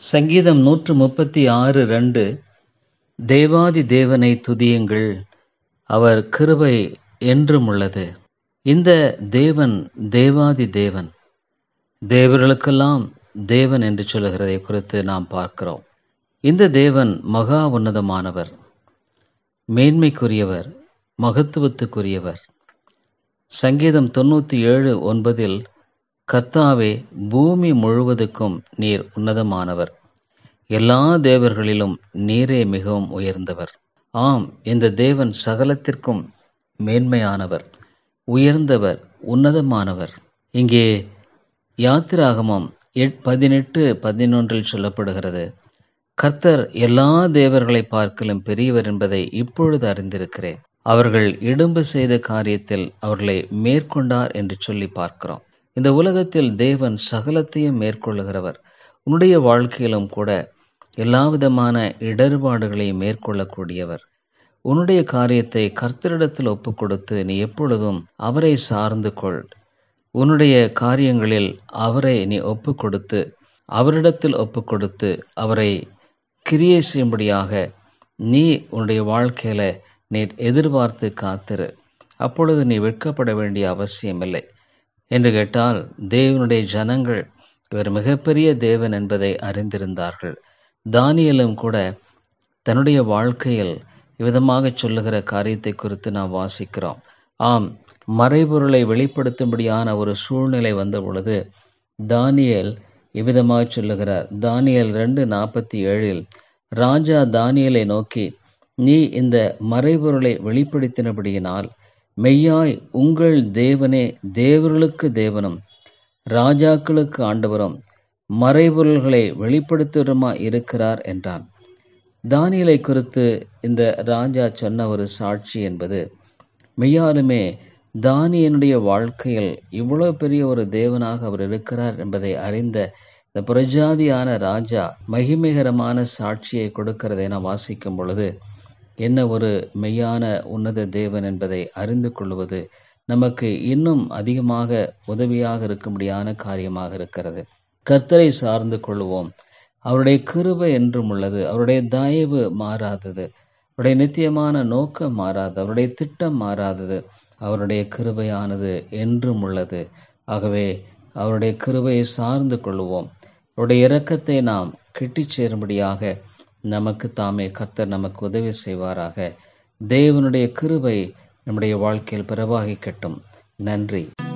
சங்கீதம் நூற்று முப்பத்தி ஆறு ரெண்டு தேவாதி தேவனை துதியுங்கள் அவர் கிருபை என்றும் உள்ளது இந்த தேவன் தேவாதி தேவன் தேவர்களுக்கெல்லாம் தேவன் என்று சொல்லுகிறதை குறித்து நாம் பார்க்கிறோம் இந்த தேவன் மகா உன்னதமானவர் மேன்மைக்குரியவர் மகத்துவத்துக்குரியவர் சங்கீதம் தொண்ணூற்றி ஏழு ஒன்பதில் கர்த்தாவே பூமி முழுவதுக்கும் நீர் உன்னதமானவர் எல்லா தேவர்களிலும் நீரே மிகவும் உயர்ந்தவர் ஆம் இந்த தேவன் சகலத்திற்கும் மேன்மையானவர் உயர்ந்தவர் உன்னதமானவர் இங்கே யாத்திராகமம் எட் பதினெட்டு பதினொன்றில் சொல்லப்படுகிறது கர்த்தர் எல்லா தேவர்களை பார்க்கலும் பெரியவர் என்பதை இப்பொழுது அறிந்திருக்கிறேன் அவர்கள் இடும்பு செய்த காரியத்தில் அவர்களை மேற்கொண்டார் என்று சொல்லி பார்க்கிறோம் இந்த உலகத்தில் தேவன் சகலத்தையும் மேற்கொள்ளுகிறவர் உன்னுடைய வாழ்க்கையிலும் கூட எல்லா விதமான இடர்பாடுகளை மேற்கொள்ளக்கூடியவர் உன்னுடைய காரியத்தை கர்த்தரிடத்தில் ஒப்பு கொடுத்து நீ எப்பொழுதும் அவரை சார்ந்து கொள் உன்னுடைய காரியங்களில் அவரை நீ ஒப்பு கொடுத்து அவரிடத்தில் ஒப்பு கொடுத்து அவரை கிரியை செய்யும்படியாக நீ உன்னுடைய வாழ்க்கையில நீ எதிர்பார்த்து காத்திரு அப்பொழுது நீ வெட்கப்பட வேண்டிய அவசியமில்லை என்று கேட்டால் தேவனுடைய ஜனங்கள் இவர் மிகப்பெரிய தேவன் என்பதை அறிந்திருந்தார்கள் தானியலும் கூட தன்னுடைய வாழ்க்கையில் இவ்விதமாக சொல்லுகிற காரியத்தை குறித்து நாம் வாசிக்கிறோம் ஆம் மறைபொருளை வெளிப்படுத்தும்படியான ஒரு சூழ்நிலை வந்த பொழுது தானியல் இவ்விதமாக சொல்லுகிறார் தானியல் ரெண்டு நாற்பத்தி ஏழில் ராஜா தானியலை நோக்கி நீ இந்த மறைபொருளை வெளிப்படுத்தினபடியினால் மெய்யாய் உங்கள் தேவனே தேவர்களுக்கு தேவனும் ராஜாக்களுக்கு ஆண்டவரும் மறைபொருள்களை வெளிப்படுத்துவருமா இருக்கிறார் என்றான் தானியலை குறித்து இந்த ராஜா சொன்ன ஒரு சாட்சி என்பது மெய்யாலுமே தானியனுடைய வாழ்க்கையில் இவ்வளவு பெரிய ஒரு தேவனாக அவர் இருக்கிறார் என்பதை அறிந்த இந்த புரஜாதியான ராஜா மகிமைகரமான சாட்சியை கொடுக்கிறதை நாம் வாசிக்கும் பொழுது என்ன ஒரு மெய்யான உன்னத தேவன் என்பதை அறிந்து கொள்வது நமக்கு இன்னும் அதிகமாக உதவியாக இருக்கும்படியான காரியமாக இருக்கிறது கர்த்தரை சார்ந்து கொள்வோம் அவருடைய கிருபை என்றும் உள்ளது அவருடைய தயவு மாறாதது அவருடைய நித்தியமான நோக்கம் மாறாது அவருடைய திட்டம் மாறாதது அவருடைய கிருபையானது என்றும் உள்ளது ஆகவே அவருடைய கிருபையை சார்ந்து கொள்வோம் அவருடைய இரக்கத்தை நாம் கிட்டிச் சேரும்படியாக நமக்கு தாமே கர்த்தர் நமக்கு உதவி செய்வாராக தேவனுடைய கிருபை நம்முடைய வாழ்க்கையில் பிரவாகிக்கட்டும் நன்றி